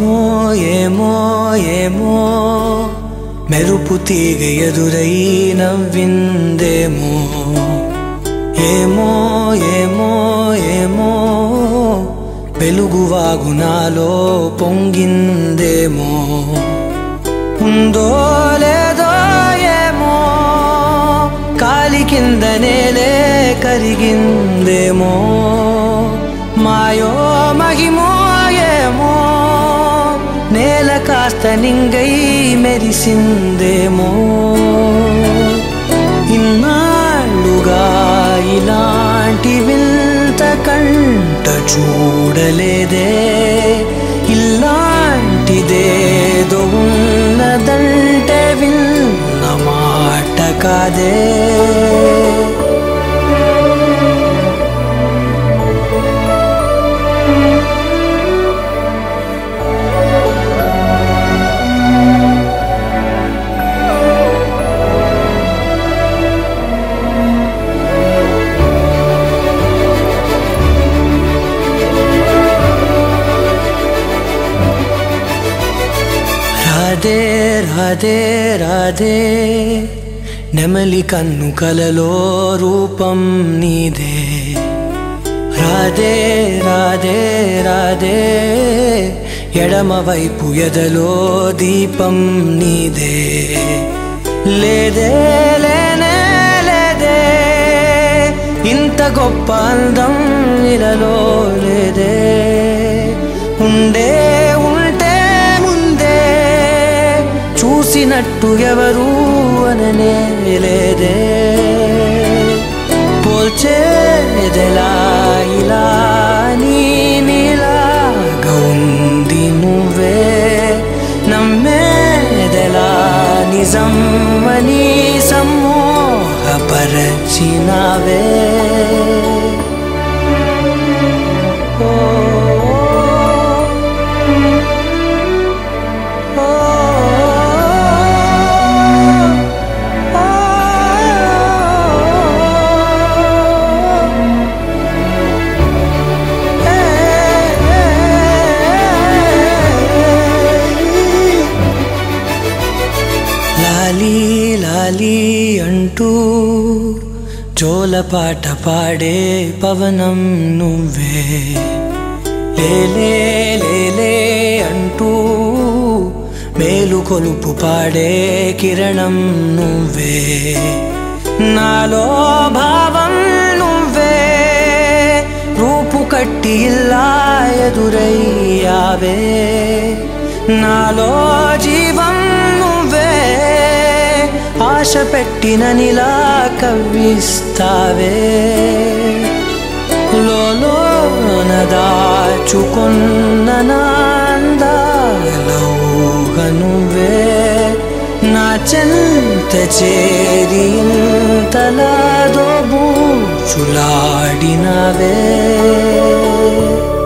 ఏమో ఏమో ఏమో మెరుపు తీగ ఎదురై నవ్విందేమో ఏమో ఏమో ఏమో వెలుగు వాగునాలో పొంగిందేమో ఉందో లేదో ఏమో కాలి కింద నేలే కరిగిందేమో మాయో మహిమో ఏమో నేల కాస్త నింగై మెరిసిందేమో ఇన్నాళ్ళుగా ఇలాంటి వింత కంట చూడలేదే ఇలాంటిదేదో ఉన్నదంటే విన్న మాట కాదే రాధే రాధే రాధే నెమలి కన్ను కలలో రూపం నీదే రాధే రాధే రాధే ఎడమ వైపు ఎదలో దీపం నీదే లేదే లేనే లేదే ఇంత గొప్ప అందం ఇలలో లేదే ఉండే ఉంటే ముందే చూసినట్టు ఎవరు అననే లేదే పోల్చేదెలా ఇలా నీ నీలాగా ఉంది నువ్వే నమ్మేదెలా నిజం అని సమ్మోహపరచినావే ఓ ఓ లాలీ లాలీ అంటూ జోలపాట పాడే పవనం నువ్వే లేలే లేలే అంటూ మేలు కొలుపు పాడే కిరణం నువ్వే నాలో భావం నువ్వే రూపు కట్టి ఇలా ఎదురయ్యావే నాలో జీవం నువ్వే ఆశ పెట్టిన నిలా కవ్విస్తావే లోన దాచుకున్న నాందాలవుగ నువ్వే నా చెంత చేరి ఇంతలా దోబూచులాడినవే